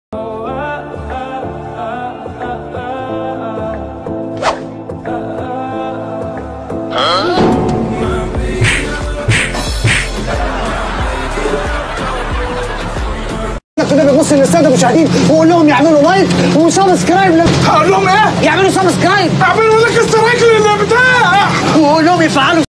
كده بيبص للساده المشاهدين وقول لهم يعملوا لايك وسبسكرايب لك هقول لهم ايه؟ يعملوا سبسكرايب اعملوا لك استرايك للبتاع وقول لهم يفعلوا